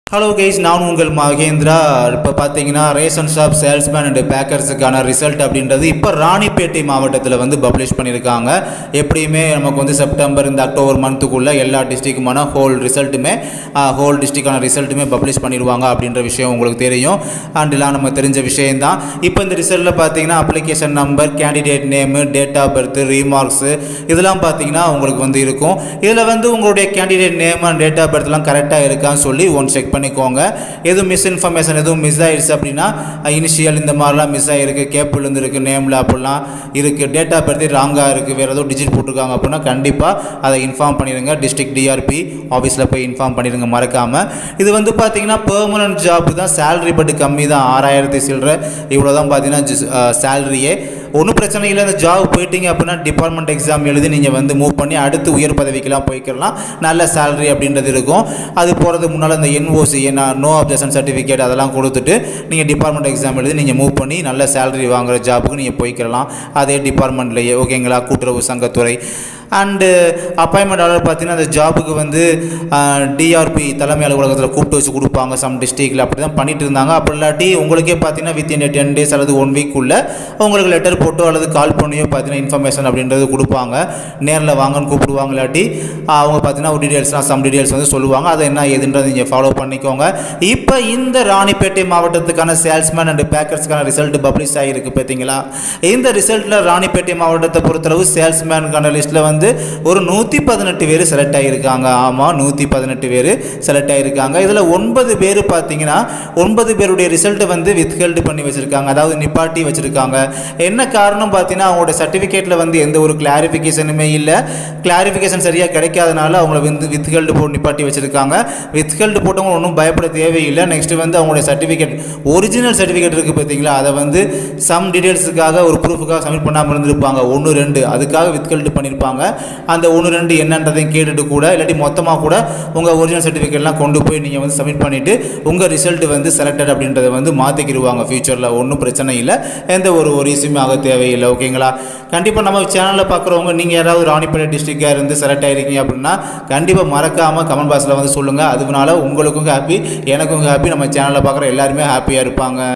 hello guys நான் உங்கள் மகேந்திரா இப்போ பார்த்தீங்கன்னா ரேஷன் ஷாப் சேல்ஸ்மேன் அண்ட் பேக்கர்ஸுக்கான ரிசல்ட் அப்படின்றது இப்போ ராணிப்பேட்டை மாவட்டத்தில் வந்து பப்ளிஷ் பண்ணியிருக்காங்க எப்படியுமே நமக்கு வந்து செப்டம்பர் இந்த அக்டோபர் மந்த்துக்குள்ளே எல்லா டிஸ்ட்ரிக்குமான ஹோல் ரிசல்ட்டுமே ஹோல் டிஸ்ட்ரிக்டான ரிசல்ட்டுமே பப்ளிஷ் பண்ணிடுவாங்க அப்படின்ற விஷயம் உங்களுக்கு தெரியும் அண்ட் எல்லாம் நம்ம தெரிஞ்ச விஷயம்தான் இப்போ இந்த ரிசல்ட்டில் பார்த்தீங்கன்னா application number candidate name date of birth remarks இதெல்லாம் பார்த்தீங்கன்னா உங்களுக்கு வந்து இருக்கும் இதில் வந்து உங்களுடைய candidate name and date of பர்த்லாம் கரெக்டாக இருக்கான்னு சொல்லி ஒன் செக் பண்ணிக்கோங்க எதுவும் மிஸ் இன்ஃபர்மேஷன் எதுவும் மிஸ் ஆயிடுச்சு அப்படின்னா இனிஷியல் இந்த மாதிரிலாம் மிஸ் ஆகிருக்கு கேப்பிள் இருந்து இருக்குது நேமில் அப்படிலாம் இருக்குது டேட் ஆஃப் பர்த் ராங்காக இருக்குது வேறு ஏதோ டிஜிட் போட்டிருக்காங்க அப்படின்னா கண்டிப்பாக அதை இன்ஃபார்ம் பண்ணிடுங்க டிஸ்ட்ரிக்ட் டிஆர்பி ஆஃபீஸில் போய் இன்ஃபார்ம் பண்ணிடுங்க மறக்காமல் இது வந்து பார்த்தீங்கன்னா பெர்மனன்ட் ஜாப் தான் சேலரி பட் கம்மி தான் ஆறாயிரத்தி சில்லற இவ்வளோ தான் பார்த்தீங்கன்னா சேலரியே ஒன்றும் பிரச்சனை இல்லை இந்த ஜாப் போயிட்டீங்க அப்படின்னா டிபார்ட்மெண்ட் எக்ஸாம் எழுதி நீங்கள் வந்து மூவ் பண்ணி அடுத்து உயர் பதவிக்கெல்லாம் போய்க்கலாம் நல்ல சேலரி அப்படின்றது இருக்கும் அது போகிறதுக்கு முன்னால் இந்த என்ஓசி என்ன நோ அப்ஜெக்ஷன் சர்டிஃபிகேட் அதெல்லாம் கொடுத்துட்டு நீங்கள் டிபார்ட்மெண்ட் எக்ஸாம் எழுதி நீங்கள் மூவ் பண்ணி நல்ல சேலரி வாங்குற ஜாபுக்கு நீங்கள் போய்க்கலாம் அதே டிபார்ட்மெண்ட்லேயே ஓகேங்களா கூட்டுறவு சங்கத்துறை அண்டு அப்பாயின்மெண்ட் ஆர்டர் பார்த்தீங்கன்னா அந்த ஜாபுக்கு வந்து டிஆர்பி தலைமை அலுவலகத்தில் கூப்பிட்டு வச்சு கொடுப்பாங்க சம் டிஸ்ட்ரிக்டில் அப்படி தான் பண்ணிட்டு இருந்தாங்க அப்படி இல்லாட்டி உங்களுக்கே பார்த்தீங்கன்னா வித் இன் டென் டேஸ் அல்லது ஒன் வீக்குள்ளே உங்களுக்கு லெட்டர் போட்டோ அல்லது கால் பண்ணியோ பார்த்தீங்கன்னா இன்ஃபர்மேஷன் அப்படின்றது கொடுப்பாங்க நேரில் வாங்கன்னு கூப்பிடுவாங்க இல்லாட்டி அவங்க பார்த்தீங்கன்னா ஒரு டீடைல்ஸ்லாம் சம் டீடைல்ஸ் வந்து சொல்லுவாங்க அதை என்ன ஏதுன்றதை நீங்கள் ஃபாலோ பண்ணிக்கோங்க இப்போ இந்த ராணிப்பேட்டை மாவட்டத்துக்கான சேல்ஸ்மேன் அண்ட் பேக்கர்ஸ்க்கான ரிசல்ட் பப்ளிஷ் ஆகிருக்கு பார்த்தீங்களா இந்த ரிசல்ட்டில் ராணிப்பேட்டை மாவட்டத்தை பொறுத்தளவு சேல்ஸ்மேனுக்கான லிஸ்ட்டில் வந்து ஒரு நூற்றி பதினெட்டு பேர் செலக்ட் ஆகியிருக்காங்க ஆமாம் நூற்றி பதினெட்டு பேர் செலக்ட் ஆகியிருக்காங்க இதில் ஒன்பது பேர் பார்த்தீங்கன்னா ஒன்பது பேருடைய ரிசல்ட்டை வந்து வித்ஹெல்டு பண்ணி வச்சுருக்காங்க அதாவது நிப்பாட்டி வச்சுருக்காங்க என்ன காரணம் பார்த்தீங்கன்னா அவங்களோட சர்டிஃபிகேட்டில் வந்து எந்த ஒரு கிளாரிஃபிகேஷனுமே இல்லை கிளாரிஃபிகேஷன் சரியாக கிடைக்காதனால அவங்கள வந்து வித்ஹெல்டு போட்டு நிப்பாட்டி வச்சுருக்காங்க வித்ஹெல்டு போட்டவங்க ஒன்றும் பயப்பட தேவையில்லை நெக்ஸ்ட்டு வந்து அவங்களுடைய சர்டிஃபிகேட் ஒரிஜினல் சர்டிஃபிகேட் இருக்குது பார்த்தீங்களா அதை வந்து சம் டீடைல்ஸுக்காக ஒரு ப்ரூஃபுக்காக சப்மிட் பண்ணாமல் இருந்திருப்பாங்க ஒன்று ரெண்டு அதுக்காக வித்ஹெல்டு பண்ணியிருப்பாங்க அந்த ஒன்று ரெண்டு என்னன்றதையும் கேட்டுட்டு கூட இல்லாட்டி மொத்தமாக கூட உங்கள் ஒரிஜினல் சர்டிஃபிகேட்லாம் கொண்டு போய் நீங்கள் வந்து சப்மிட் பண்ணிவிட்டு உங்கள் ரிசல்ட் வந்து செலக்டட் அப்படின்றத வந்து மாற்றிக்கிடுவாங்க ஃப்யூச்சரில் ஒன்றும் பிரச்சனை இல்லை எந்த ஒரு ஒரு இஷ்யூமே ஆக தேவையில்லை ஓகேங்களா கண்டிப்பாக நம்ம சேனலில் பார்க்குறவங்க நீங்கள் யாராவது ராணிப்பேட்டை டிஸ்ட்ரிக்டாக இருந்து செலக்ட் ஆகிருக்கீங்க அப்படின்னா கண்டிப்பாக மறக்காமல் கமெண்ட் பாக்ஸில் வந்து சொல்லுங்கள் அதுனால உங்களுக்கும் ஹாப்பி எனக்கும் ஹாப்பி நம்ம சேனலில் பார்க்குற எல்லாருமே ஹாப்பியாக இருப்பாங்க